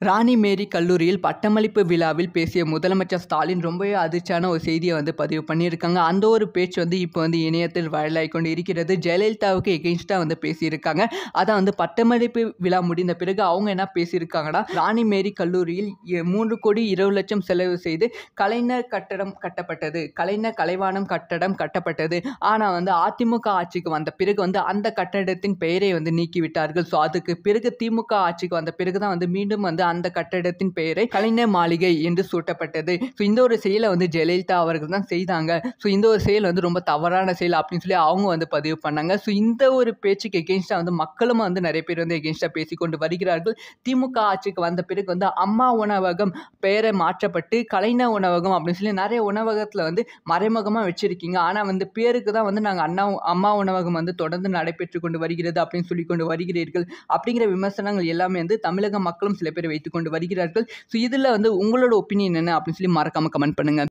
ராணி மேரி கல்லூரியில் பட்டமளிப்பு விழாவில் பேசிய முதலமைச்சர் ஸ்டாலின் ரொம்பவே அதிர்ச்சியான ஒரு செய்தியை வந்து பதிவு பண்ணியிருக்காங்க அந்த ஒரு பேச்சு வந்து இப்போ வந்து இணையத்தில் வைரலாகி கொண்டு இருக்கிறது ஜெயலலிதாவுக்கு எகென்ஸ்டாக வந்து பேசியிருக்காங்க அதான் வந்து பட்டமளிப்பு விழா முடிந்த பிறகு அவங்க என்ன பேசியிருக்காங்கன்னா ராணி மேரி கல்லூரியில் எ- மூன்று கோடி இருபது லட்சம் செலவு செய்து கலைஞர் கட்டடம் கட்டப்பட்டது கலைஞர் கலைவாணம் கட்டடம் கட்டப்பட்டது ஆனால் வந்து அதிமுக ஆட்சிக்கு வந்த பிறகு வந்து அந்த கட்டடத்தின் பெயரை வந்து நீக்கிவிட்டார்கள் ஸோ அதுக்கு பிறகு திமுக ஆட்சிக்கு வந்த பிறகு தான் வந்து மீண்டும் வந்து அந்த கட்டடத்தின் பெயரை கலைஞர் மாளிகை என்று சூட்டப்பட்டது ஸோ இந்த ஒரு செயலை வந்து ஜெயலலிதா அவர்கள் தான் செய்தாங்க ஸோ இந்த ஒரு செயல் வந்து ரொம்ப தவறான செயல் அப்படின்னு சொல்லி அவங்க வந்து பதிவு பண்ணாங்க ஸோ இந்த ஒரு பேச்சுக்கு எகென்ஸ்டாக வந்து மக்களும் வந்து நிறைய பேர் வந்து எகென்ஸ்டாக பேசிக்கொண்டு வருகிறார்கள் திமுக ஆட்சிக்கு வந்த பிறகு வந்து அம்மா உணவகம் பெயரை மாற்றப்பட்டு கலைஞர் உணவகம் அப்படின்னு சொல்லி நிறைய உணவகத்தில் வந்து மறைமுகமாக வச்சுருக்கீங்க ஆனால் வந்து பேருக்கு தான் வந்து நாங்கள் அண்ணா அம்மா உணவகம் வந்து தொடர்ந்து நடைபெற்று கொண்டு வருகிறது அப்படின்னு சொல்லி கொண்டு வருகிறீர்கள் அப்படிங்கிற விமர்சனங்கள் எல்லாமே வந்து தமிழக மக்களும் சில பேர் வைத்துக்கொண்டு வருகிறார்கள் ஸோ இதில் வந்து உங்களோட ஒப்பீனியன் என்ன அப்படின்னு சொல்லி மறக்காமல் கமெண்ட் பண்ணுங்கள்